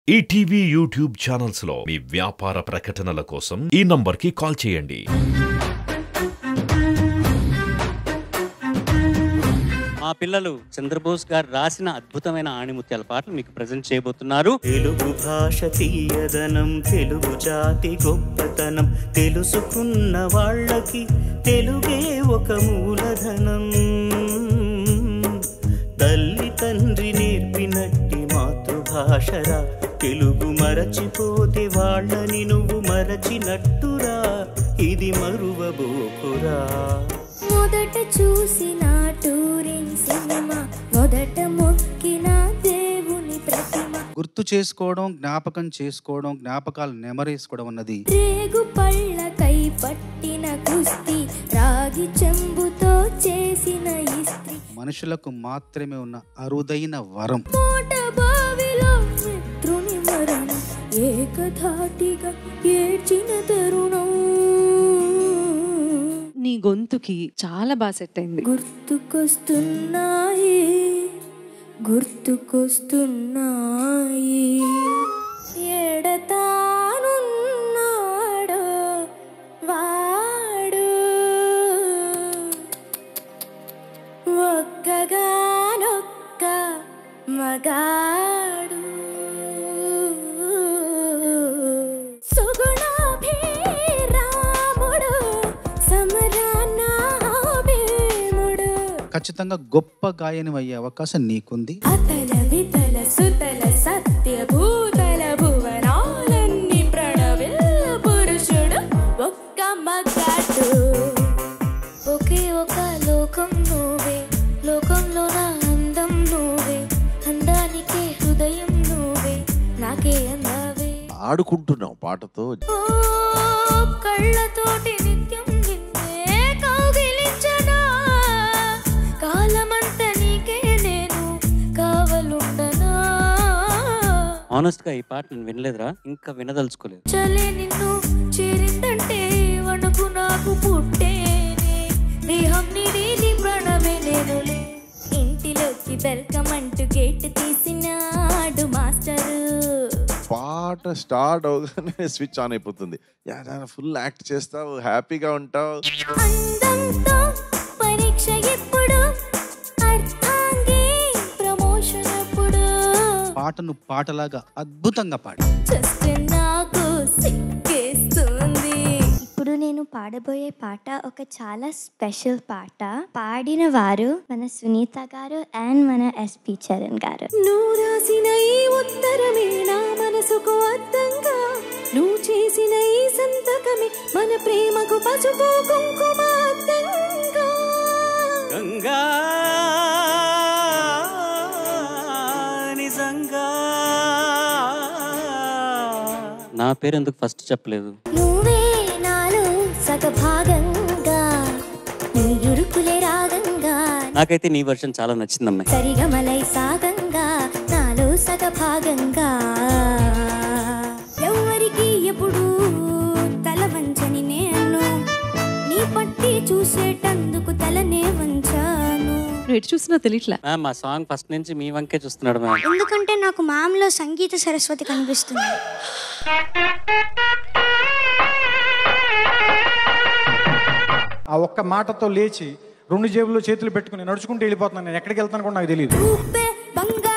ETV YouTube channels లో మీ వ్యాపార ప్రకటనల కోసం ఈ నంబర్కి కాల్ చేయండి మా పిల్లలు చంద్రబోస్ గారు రాసిన అద్భుతమైన ఆణిముత్యాల పాటలు మీకు ప్రజెంట్ చేయబోతున్నారు తెలుగు భాష తీయదనం తెలుగు జాతి గొప్పతనం తెలుసుకున్న వాళ్ళకి తెలుగే ఒక మూలధనం తల్లి తండ్రి నేర్పినట్టి మాతృభాషరా తెలుగు మరచిపోతే వాళ్ళని నువ్వు మరచినట్టురా ఇది మరువబోకురా మొదట చూసిన టూరింగ్ సినిమా మొదట మొక్కిన దేవుని ప్రతిమ గుర్తు చేసుకోవడం జ్ఞాపకం చేసుకోవడం జ్ఞాపకాలు నెమరేసుకోవడం అన్నది రేగు పళ్ళకై పట్టిన కుస్తీ రాగి చెంబుతో చేసిన ఇస్త్రీ మనుషులకు మాత్రమే ఉన్న అరుదైన వరం మోట బావిలో మిత్రుని మరణం ఏకధాటిగా ఏడ్చిన తరుణం నీ గొంతుకి చాలా బాగా సెట్ అయింది గుర్తుకొస్తున్నాయి గుర్తుకొస్తున్నాయి ఎడతానున్నాడు వాడు ఒక్కగానొక్క మగాడు సుగుణాభిరాముడు సమరాన భీముడు ఖచ్చితంగా గొప్ప గాయని అయ్యే అవకాశం నీకుంది అతల వితల సుతల సత్య భూతల భువనాలన్నీ ప్రణవిల్ల పురుషుడు ఒక్క మగాడు ఒకే ఒక లోకం నువ్వే లోకంలో నా అందం నువ్వే అందానికే హృదయం నువ్వే నాకే అందవే ఆడుకుంటున్నాం పాటతో ఓ కళ్ళతోటి నిత్యం నిన్నే కౌగిలించనా కాలమంతా నీకే నేను కావలుండనా ఆనెస్ట్ గా ఈ పాట నేను వినలేదురా ఇంకా వినదలుచుకోలేదు చలే నిన్ను చేరిందంటే వణుకు నాకు పుట్టేనే దేహం నీది నీ ప్రాణమే నేనులే ఇంటిలోకి వెల్కమ్ అంటూ గేట్ తీసినాడు మాస్టరు పాట స్టార్ట్ అవగానే స్విచ్ ఆన్ అయిపోతుంది ఫుల్ యాక్ట్ చేస్తావు హ్యాపీగా ఉంటావు అందంతో పరీక్ష ఎప్పుడు అర్థాంగి ప్రమోషన్ ఎప్పుడు పాటను పాటలాగా అద్భుతంగా పాడి చూస్తే నాకు సిగ్గేస్తుంది ఇప్పుడు నేను పాడబోయే పాట ఒక చాలా స్పెషల్ పాట పాడిన వారు మన సునీత గారు అండ్ మన ఎస్పి చరణ్ గారు నువ్వు రాసిన ఈ ఉత్తరమే నా మనసుకు అర్థంగా నువ్వు చేసిన ఈ సంతకమే మన ప్రేమకు పసుపు కుంకుమ అద్దంగా గంగా నిజంగా నా పేరు ఎందుకు ఫస్ట్ చెప్పలేదు నువ్వే నాలో సగభాగంగా నీ ఇరుకులే రాగంగా నాకైతే నీ వర్షన్ చాలా నచ్చింది అమ్మాయి సరిగమలై సాగంగా నాలో సగభాగంగా ఎవరికి ఎప్పుడు తల వంచని నేను నీ పట్టి చూసేటందుకు తలనే వంచాను నువ్వు ఎటు చూసినా తెలియట్లా మ్యామ్ ఆ సాంగ్ ఫస్ట్ నుంచి మీ వంకే చూస్తున్నాడు మ్యామ్ ఎందుకంటే నాకు మామలో సంగీత సరస్వతి కనిపిస్తుంది ఆ ఒక్క మాటతో లేచి రెండు జేబుల్లో చేతులు పెట్టుకుని నడుచుకుంటూ వెళ్ళిపోతున్నాను నేను ఎక్కడికి వెళ్తాను కూడా నాకు తెలియదు రూపే బంగారు